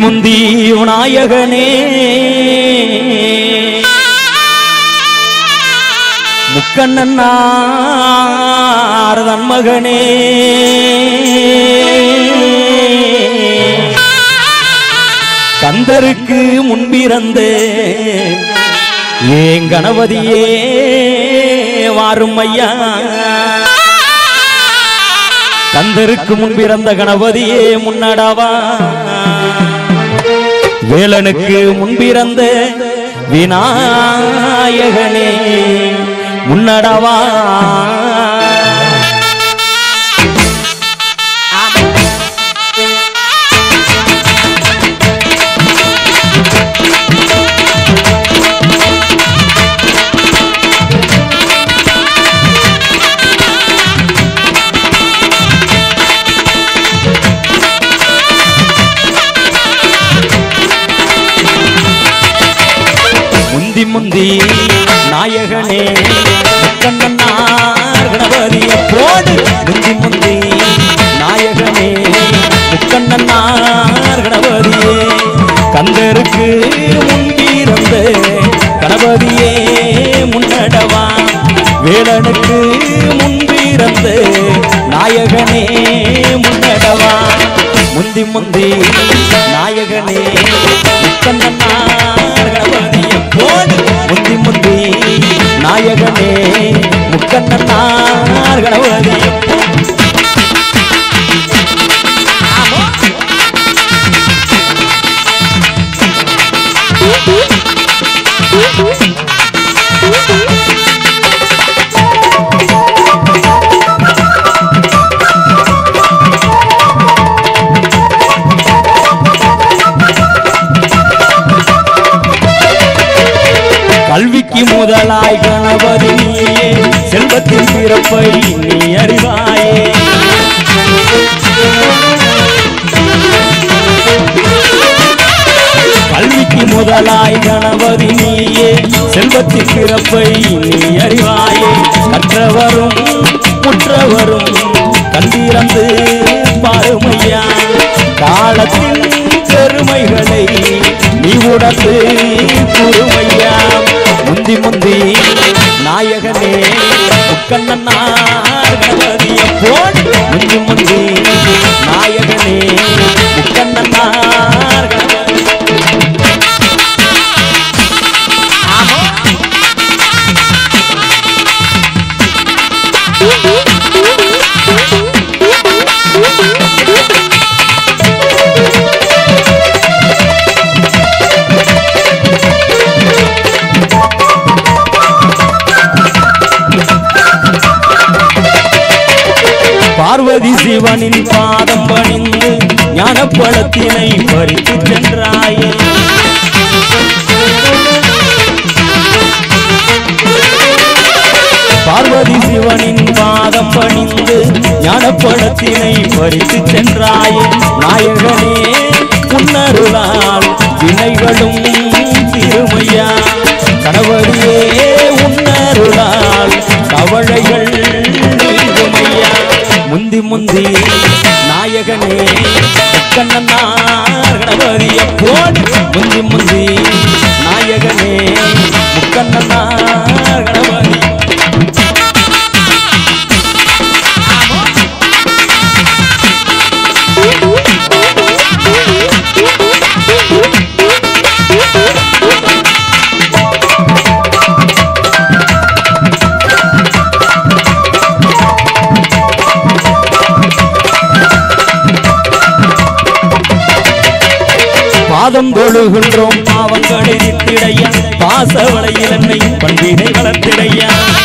முந்தி விநாயகனே முக்கண்ணன்னாரதன் மகனே கந்தருக்கு முன்பிறந்த ஏன் கணபதியே வாரும் ஐயா கந்தருக்கு முன்பிறந்த கணபதியே முன்னடவா வேலனுக்கு முன்பிறந்த விநாயகனே முன்னடவா முந்தி முந்தி நாயகனே முக்கண்ணனார் கணபதிய போடு முந்தி முந்தி நாயகனே முக்கண்ணனார் கணபதியே கந்தருக்கு முன்பிறந்த கணபதியே முன்னடவா வேலனுக்கு முன்பிறந்த நாயகனே முன்னடவா முந்தி முந்தி நாயகனே முக்கண்ணனார் கணபதிய போடு முந்தி முந்தி நாயகனே முக்கண்ணனார் கணபதிய கல்விக்கு முதலாய் கணபதி நீயே செல்வத்தின் பிறப்பை நீ அறிவாயே கல்விக்கு முதலாய் கணபதி நீயே செல்வத்தின் பிறப்பை நீ அறிவாயே கற்றவரும் முற்றவரும் கண்டிறந்து பாருமையா காலத்தின் பெருமைகளை நீ உணர்ந்து குருமையா முந்தி முந்தி நாயகனே முக்கண்ணனார் கணபதிய போடு முந்தி முந்தி நாயகனே முக்கண்ணனார் கணபதி பார்வதி சிவனின் பாதம் பணிந்து ஞானப்பழத்தினை பறித்து சென்றாயே பார்வதி சிவனின் பாதம் பணிந்து ஞானப்பழத்தினை பறித்து சென்றாயே நாயகனே உன்னருளால் வினைகளும் திருமையா கணவரியே உன்னருளால் கவலைகள் நீங்குமையா முந்தி முந்தி நாயகனே முக்கண்ணனார் கணபதிய போடு முந்தி முந்தி நாயகனே முக்கண்ணனார் கணபதி பாதம் தொழுகின்றோம் பாவங்களை நித்திடைய பாசவளையில் என்னை பண்பினை வளர்த்திடைய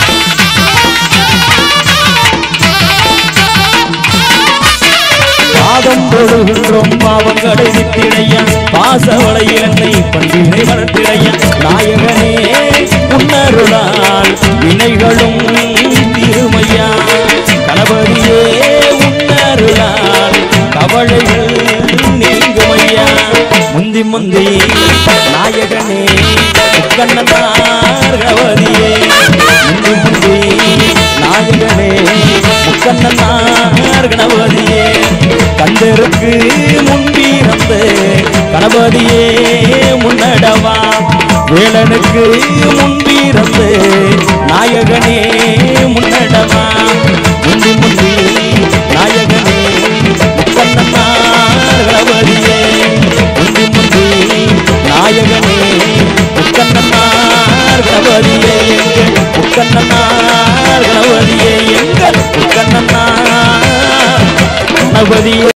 பாதம் தொழுகின்றோம் பாவங்களை நித்திடைய பாசவளையில் என்னை பண்பினை வளர்த்திடைய நாயகனே உன்னருளால் வினைகளும் திருமையா கணபதியே உன்னருளால் கவலைகள் நீங்குமையா முந்தி முந்தி நாயகனே முக்கண்ணனார் கவதியே முந்தி முந்தி நாயகனே முக்கண்ணனார் கணபதியே கந்தருக்கு முன்பிறந்த கணபதியே முன்னடவா வேலனுக்கு முன்பிறந்து நாயகனே முன்னடவா முந்தி முந்தி நாயகனே முக்கண்ணனார் கணபதியே முந்தி முந்தி நாயகனே முக்கண்ணனார் கணபதியே எங்கள் முக்கண்ணனார் கணபதியே எங்கள் முக்கண்ணனார் கணபதியே